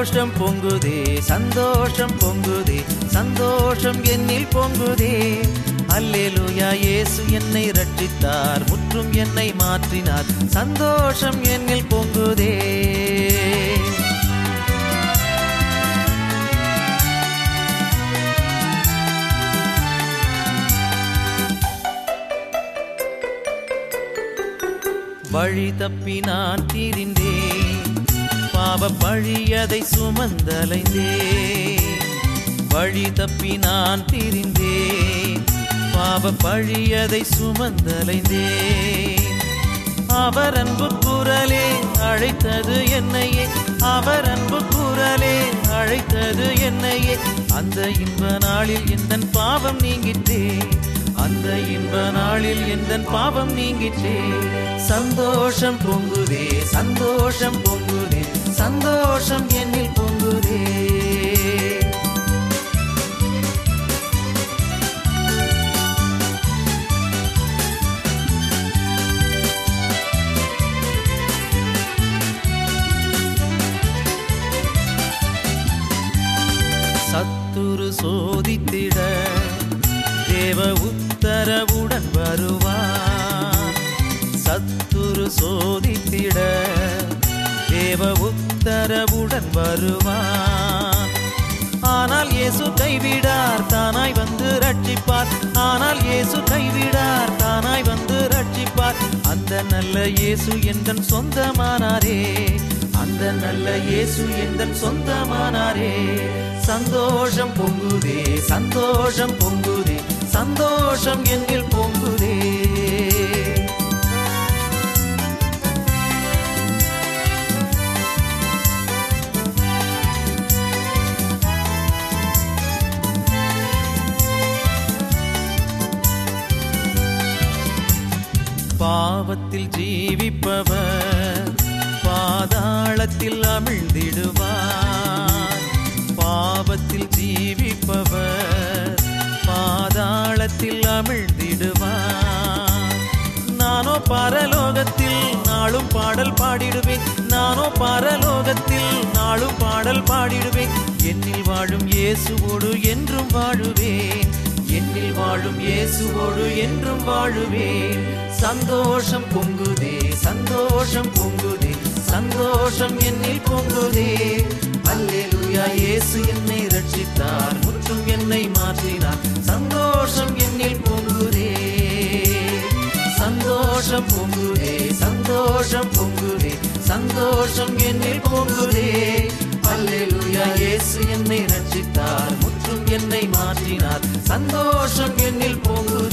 சந்தோஷம் பொங்குதே சந்தோஷம் பொங்குதே சந்தோஷம் என்னில் பொங்குதே அல்லேலூயா இயேசு என்னை ரட்சித்தார் முற்றும் என்னை மாற்றினார் சந்தோஷம் என்னில் பொங்குதே வழி தப்பி நான் திரிந்தேன் பாவ பழியதை சுமந்தலைந்தேன் வழி தப்பி நான் திரிந்தேன் பாவ பழியதை சுமந்தலைந்தேன் அவர் அன்பு குரலே அழைத்தது என்னையே அவர் அன்பு குரலே அழைத்தது என்னையே அந்த இன்ப நாளில் எந்த பாவம் நீங்கிட்டே அந்த இன்ப நாளில் எந்த பாவம் நீங்கிட்டே சந்தோஷம் பொங்குதே சந்தோஷம் பொங்குதே சந்தோஷம் என்னில் பொங்குதே சத்துரு சோதித்திட தேவ உத்தரவுடன் வருவார் சத்துரு சோதித்திட தேவ உத்தரவுடன் வருவார் ஆனால் இயேசு கைவிடார் தானாய் வந்து ரட்சிப்பார் ஆனால் இயேசு கைவிடார் தானாய் வந்து ரட்சிப்பார் அந்த நல்ல இயேசு எந்தன் சொந்தமானாரே அந்த நல்ல இயேசு எந்தன் சொந்தமானாரே சந்தோஷம் பொங்குதே சந்தோஷம் பொங்குதே சந்தோஷம் என்னில் பொங்குதே பாவத்தில் ஜீவிப்பவர் பாதாளத்தில் அமிழ்ந்திடுவார் பாவத்தில் ஜீவிப்பவர் பாதாளத்தில் அமிழ்ந்திடுவார் நானோ பரலோகத்தில் நாளும் பாடல் பாடிடுவேன் நானோ பரலோகத்தில் நாளும் பாடல் பாடிடுவேன் என்னில் வாழும் இயேசுவோடு என்றும் வாழுவேன் என்னில் வாழும் இயேசுவோடு என்றும் வாழுவேன் சந்தோஷம் பொங்குதே சந்தோஷம் பொங்குதே சந்தோஷம் என்னில் பொங்குதே அல்லேலூயா இயேசு என்னை ரட்சித்தார் முற்றும் என்னை மாற்றினார் சந்தோஷம் என்னில் பொங்குதே சந்தோஷம் பொங்குதே சந்தோஷம் பொங்குதே சந்தோஷம் என்னில் பொங்குதே அல்லேலூயா இயேசு என்னை ரட்சித்தார் முற்றும் என்னை மாற்றினார் சந்தோஷம் என்னில் பொங்குதே